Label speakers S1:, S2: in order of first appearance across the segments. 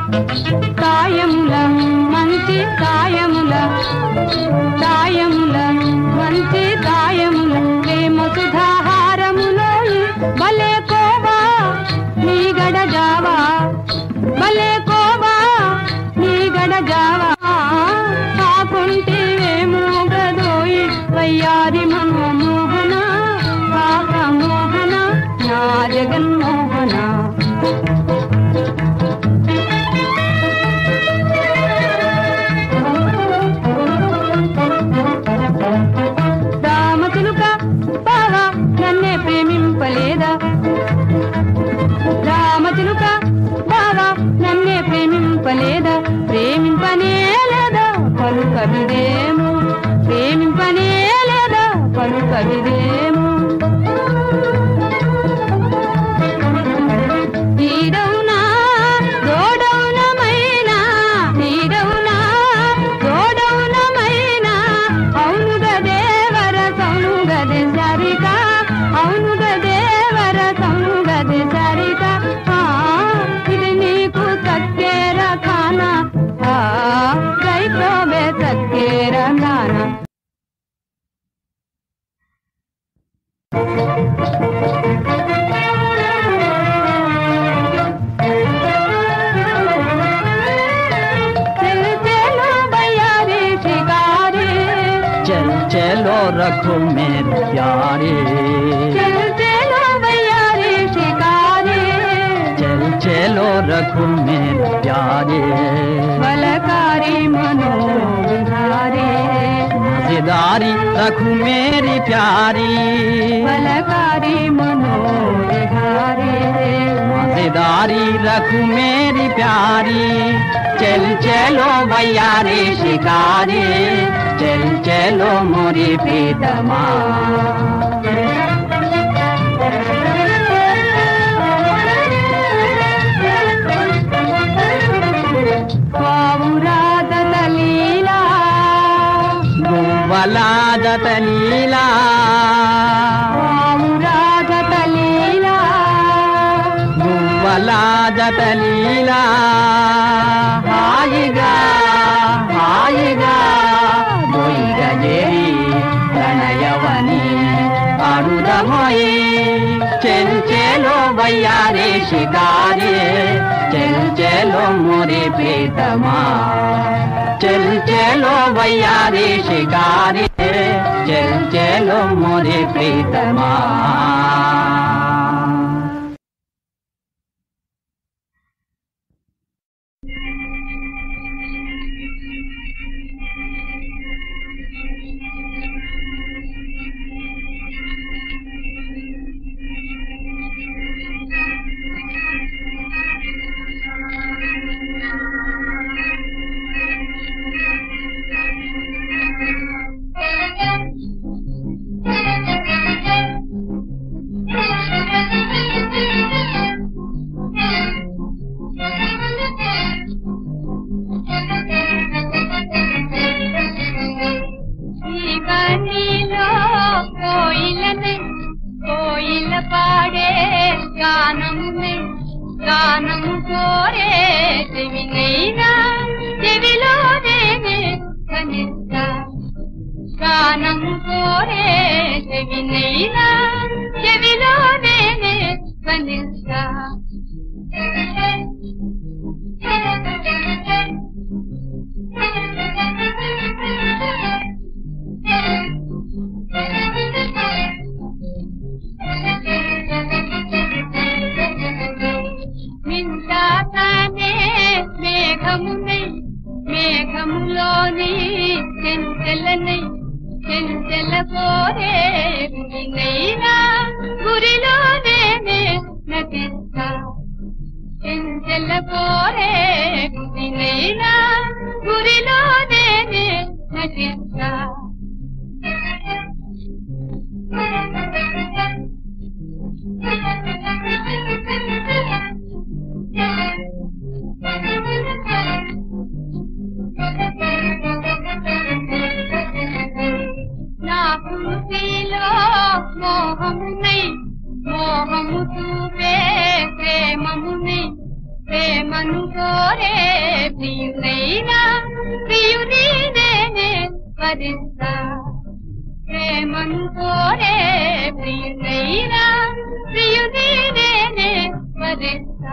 S1: తాయముల మంచి తాయముల తాయముల మంచి తాయముల ప్రేమ సుధాహారములో భలే కోవా నీ గడ జావా భలే కోవా నీ గడ జావా కాకుంటేమో గదోయి వయ్యారి మనోమోహన పాప మోహన నా జగన్మోహన రామచిలుక బావా నన్నే ప్రేమింపలేదా రామచిలుక బావా నన్నే ప్రేమింపలేదా ప్రేమింపనే లేదా పలు కవిదేమో ప్రేమింపనే లేదా పలు కవిదేమో నీడవునా దోడవునమైనా నీడవునా దోడవునమైనా అవునుగ దేవర సౌనుగది సరిక అవునుగ దేవర సౌనుగది సరిక ఆ, ఇది నీకు తక్కేర ఖానా ఆ, గైపోవే తక్కేర ఖానా चल चलो बयारे शिकारे
S2: चल चलो रखो मेरे प्यारे
S1: चल चलो बयारे शिकारे
S2: चल चलो रखो मेरे प्यारे
S1: बलकारी मनोविहारे
S2: मजेदारी रखो मेरी प्यारी
S1: बलकारी मनोविहारे
S2: मजेदारी रखो मेरी प्यारी चल चलो भैया रे शिकारे चल चलो मोरी प्रीतमा
S1: పావురాద లీలా
S2: గువ్వలా జతలీలా
S1: పావురాద లీలా
S2: గువ్వలా జతలీలా హాయిగా హాయిగా బొయ్యిగా చేరి ప్రణయవని అరుదమోయి చెల్ చెలో బయ్యారే షికారే చెల్ చెలో మోరే ప్రీతమా చెల్ చెలో బయ్యారే షికారే చెల్ చెలో మోరే ప్రీతమా
S1: ఈ కన్నీలో కోయిలనే కోయిల పాడే గానమునే గానము కోరే చెవినైనా చెవిలోనే కనిస్తా గానము కోరే చెవినైనా చెవిలోనే కనిస్తా మింటానే మేఘమునై మేఘములోని చెంచెలనై చెంచెల కోరే గురినైనా గురిలోనే నటిస్తా చెంచెల కోరే గురినైనా గురిలోనే నటిస్తా నా కృతిలో మోహమునై మోహము చూపే ప్రేమమునై ప్రేమను కోరే ప్రియునైనా ప్రియుని నేనే వరిస్తా ప్రేమం కోరే ప్రియునైనా ప్రియుని నేనే వరిస్తా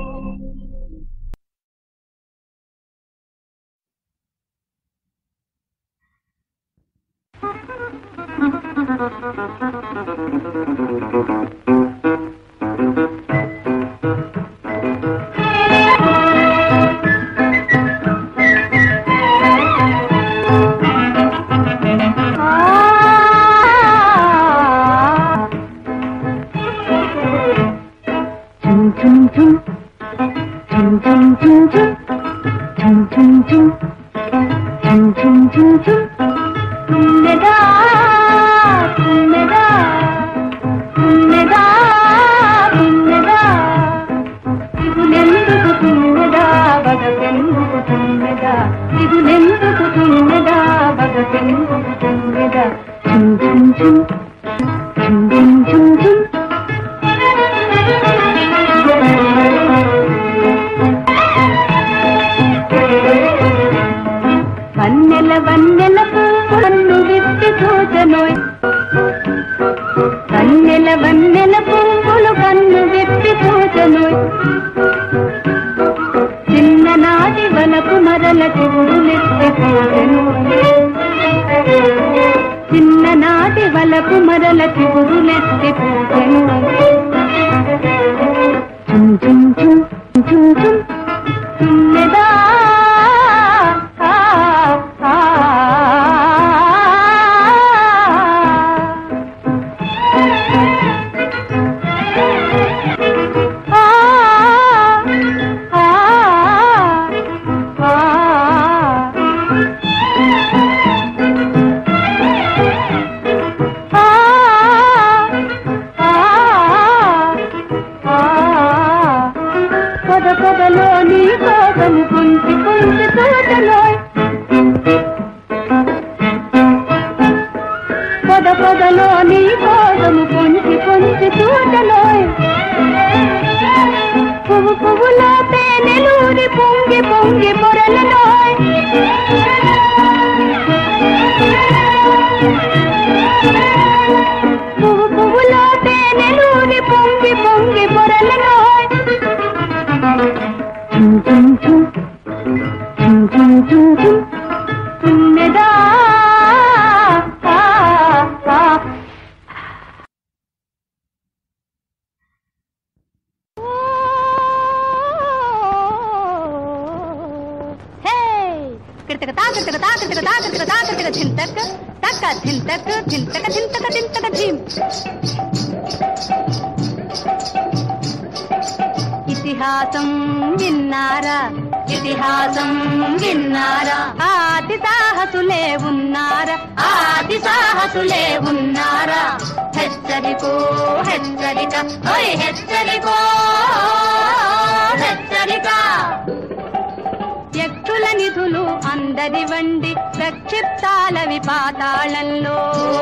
S3: తుమ్మెదా తుమ్మెదా తుమ్మెదా తుమ్మెదా ఇగులెందుకు తుమ్మెదా బగకెందుకు తుమ్మెదా ఇగులెందుకు తుమ్మెదా బగకెందుకు తుమ్మెదా చుం చుం చుం చుం చుం చుం చుం వన్నెల వన్నెల పువ్వులను విప్పి చూచనోయ్ వన్నెల వన్నెల పువ్వులు కన్ను విప్పి చూచనోయ్ చిన్ననాటి వలపు మరల చిగురు నెత్తి పూజను చిన్ననాటి వలపు మరల చిగురు నెత్తి పూజను చుం చుం చుం చుం చుం తుమ్మెదా ఆ, ఆ, ఆ, ఆ, పొద పొదలో నీ కోసము కుంచి కుంచి చూడలోయ్ పొద పొదలో నీ కోసము కుంచి కుంచి చూడలోయ్ పువ్వు పువ్వులో తేనెలూరి పొంగి పొంగి పొరలలోయ్ పువ్వు పువ్వులో తేనెలూరి పొంగి పొంగి పొరలలోయ్ చుం చుం చుం చుం చుం చుం చుం తుమ్మెదా ఆ, ఆ.
S1: హే కిటక తా కిటక తా కిటక తా కిటక తా కిటక ధింతక తక్క ధింతక ధింతక ధింతక ధింతక ధిం ఇతిహాసం విన్నారా ఇతిహాసం విన్నారా ఆది సాహసులే ఉన్నారా ఆది సాహసులే ఉన్నారా హెచ్చరికో హెచ్చరిక ఓయ్ హెచ్చరికో హెచ్చరిక యక్షుల నిధులు అందరి వండి ప్రక్షిప్తాలవి పాతాళంలో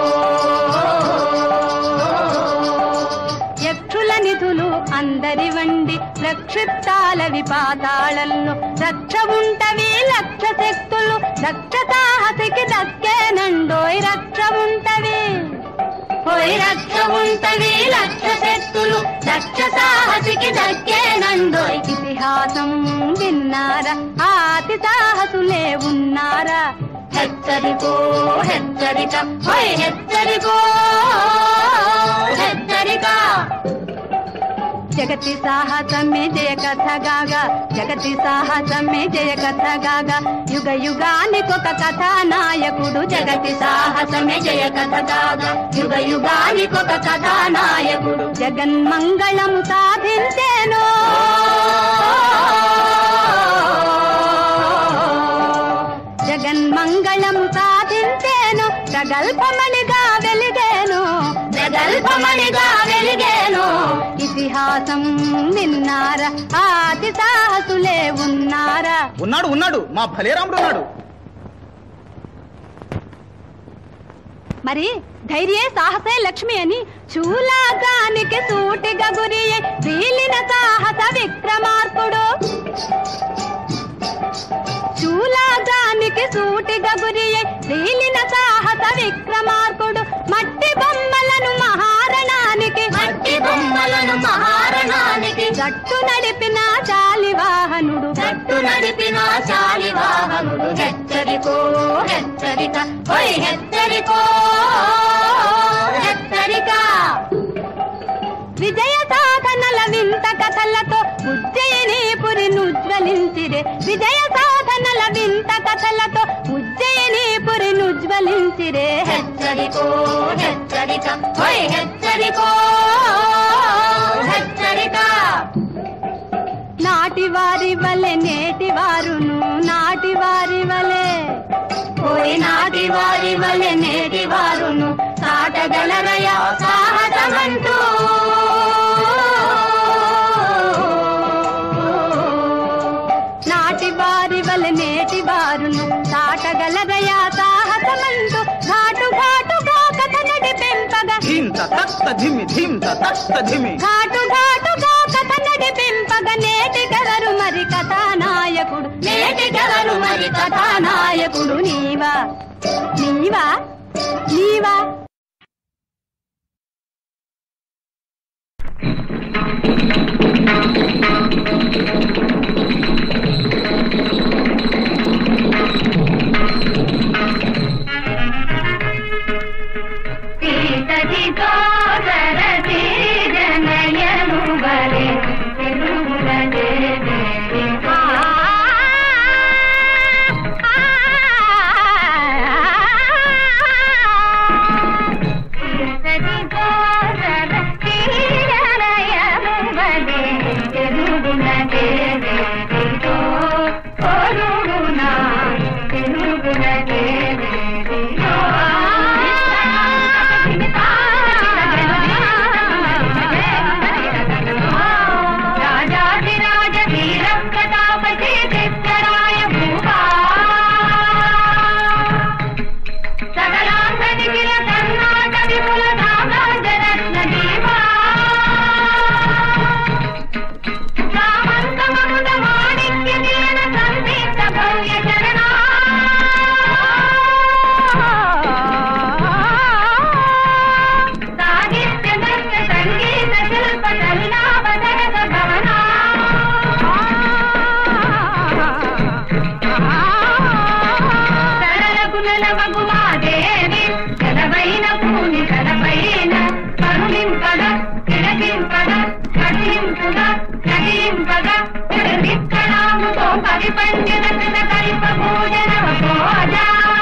S1: యక్షుల నిధులు అందరి వండి ప్రక్షిప్తాలవి పాతాళంలో రక్ష ఉంటవి లక్ష శక్తులు రక్ష సాహసికి దక్కేనండోయ్ రక్ష ఉంటవి ఓయ్ రక్ష ఉంటవి లక్ష శక్తులు రక్ష సాహసికి దక్కేనండోయ్ ఇతిహాసం విన్నారా ఆతి సాహసులే ఉన్నారా హెచ్చరికో హెచ్చరిక ఓయ్ హెచ్చరికో హెచ్చరిక జగతి సాహసమే జయ కథ గాగా జగతి సాహసమే జయ కథ గాగా యుగ యుగానికొక కథానాయకుడు జగతి సాహసమే జయ కథ గాగా యుగ యుగానికొక కథానాయకుడు జగన్మంగళము సాధించేను జగన్మంగళము సాధించేను ప్రగల్భమణిగా వెలిగేను ప్రగల్భమణిగా వెలిగేను ఇతిహాసం విన్నారా ఆది సాహసులే ఉన్నారా
S4: ఉన్నాడు ఉన్నాడు మా భలేరాముడు ఉన్నాడు
S1: మరి ధైర్యే సాహసే లక్ష్మి అని చూలాగానికి సూటిగా గురి వీలిన సాహస విక్రమార్కుడు గట్టు నడిపిన చాలి వాహనుడు
S5: గట్టు నడిపిన శాలివాహనుడు హెచ్చరికో హెచ్చరిక ఓయ్ హెచ్చరికో హెచ్చరిక
S1: విజయ సాధనల వింత కథలతో ఉజ్జయిని పురి నుజ్వలించిరే విజయ సాధనల వింత కథలతో ఉజ్జయిని పురి నుజ్వలించిరే
S5: హెచ్చరికో హెచ్చరిక ఓయ్ హెచ్చరికో హెచ్చరిక
S1: నాటి వారి వలె నేటి వారును నాటి వారి వలె
S5: ఓయ్ నాటి వారి వలె నేటి వారును సాటగలరయ సాహసమంటూ
S1: నాటి వారి వలె నేటి వారును సాటగలరయా సాహసమంటూ ఘాటు ఘాటుగా కథ నడిపింపగా
S4: ధీంత తత్త ధిమి ధీంత తత్త ధిమి
S1: ఘాటు ఘాటుగా కథ నడిపింపగా నేటి గలరు మరి కథానాయకుడు నేటి గలరు మరి కథానాయకుడు నీవా నీవా నీవా
S5: సీతది సోదరది జనయను బలే తెలుగుల దేవి
S1: ఆ, ఆ,
S5: సీతది సోదరది జనయను బలే తెలుగుల దేవి కొలుగునా తెలుగుల దేవి రాజాదిరాజ వీర ప్రతాపతి చిత్తరాయ భూపా సకలాంగనిఖిల కర్ణాట విపుల సామ్రాజ్యరత్న దీపా సామంతమముద మాణిక్య నీల సందీప్త భవ్య చరణా సాహిత్య దర్శ సంగీత శిల్ప కరుణావదరత భవనా సరళకు నెలవగు మాదేవి సెలవైన భూమి కలపైన కరుణింపగ కిడకింపగ కఠింపుగ కఠింపగ విక్కడాముతో కవి పండిత కృత కల్ప భోజన భోజ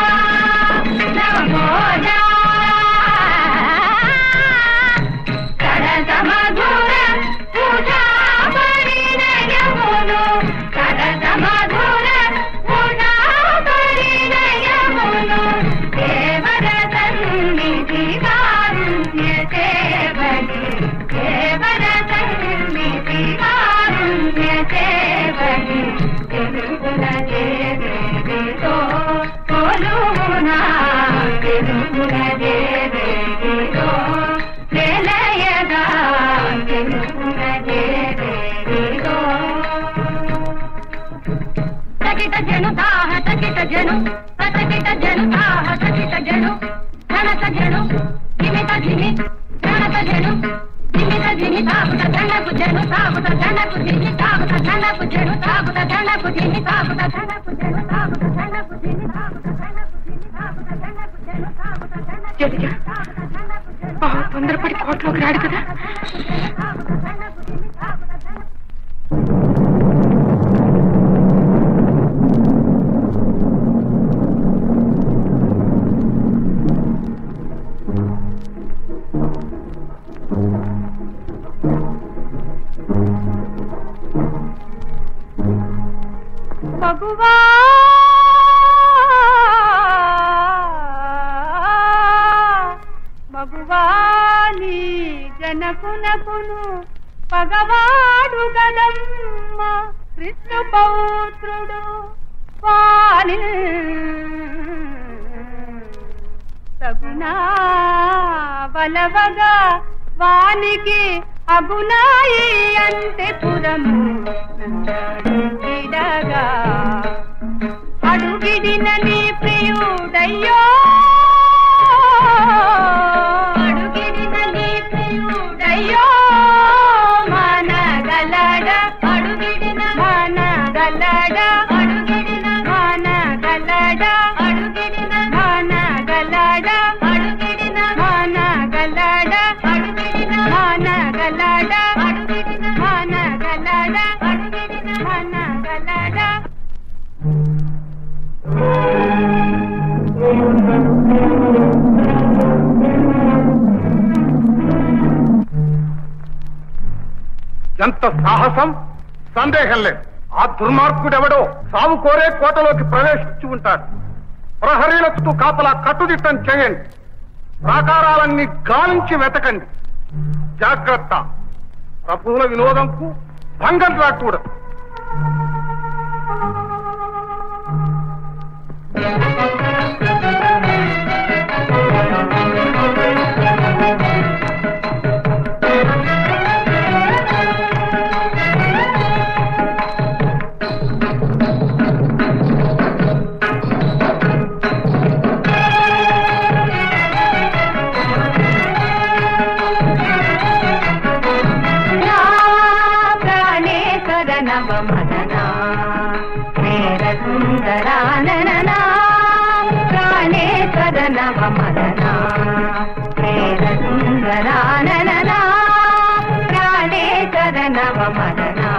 S5: భోజ కరత మధుర పూజా పరిణయమును కరత మధుర పూజా పరిణయమును దేవర సన్నిధి కారుణ్య సేవకి దేవర సన్నిధి కారుణ్య సేవకి తెలుగుల దేవితో కొలువునా తెలుగుల దేవితో నిలయగా తెలుగుల దేవితో తకిట జను తాహ తకిట జను తకిట జను తాహ తకిట జను ధనత జను గిమిత ధిమి ధనత జను గిమిత ధిమి తాపుత ధనకు జను తాపుత ధనకు ధిమి తాపుత ధనకు జను తాపుత ధనకు ధిమి తాపుత ధనకు జను తాపుత ధనకు ధిమి తాపుత ధనకు ధిమి తాపుత ధనకు జను తాపుత ధనకు
S3: జతిక బావ తొందరపడి కోట్లోకి రాడు కదా
S1: మగువా మగువాని జనకునకును పగవాడు గదమ్మ కృష్ణ పౌత్రుడు వాణి సగునా బలవగా వానికి అగునాయి అంటే పురము విడగా అడుగిడిన నీ ప్రియుడయ్యో అడుగిడిన నీ ప్రియుడయ్యో మనగలడ
S5: అడుగిడిన వాన గల్లడ అడుగిడిన వాన గల్లడ అడుగిడిన వాన గల్లడ అడుగిడిన వాన గల్లడ అడుగిడిన వాన గల్లడ అడుగిడిన వాన గల్లడ
S6: ఎంత సాహసం సందేహం లేదు ఆ దుర్మార్గుడెవడో సాగు కోరే కోటలోకి ప్రవేశించి ఉంటాడు ప్రహరీల చుట్టూ కాపలా కట్టుదిట్టం చేయండి ప్రాకారాలన్నీ గాలించి వెతకండి జాగ్రత్త ప్రభువుల వినోదంకు భంగం రాకూడదు
S5: ప్రాణేశ్వర నవ మదనా మేర సుందరాననా ప్రాణేశ్వర నవ మదనా మేర సుందరాననా ప్రాణేశ్వర నవ మదనా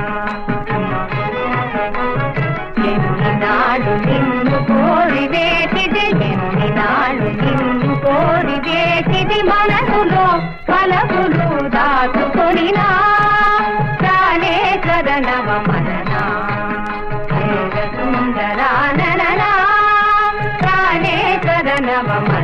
S5: ఎన్ని నాడు నిన్ను కోరి వేటిది ఎన్ని నాడు నిన్ను కోరి వేటిది మనసులో కలపులు దాచుకొనినా ప్రాణేశ్వర నవ మదనా సుందరాననా ప్రాణేశ్వర నవ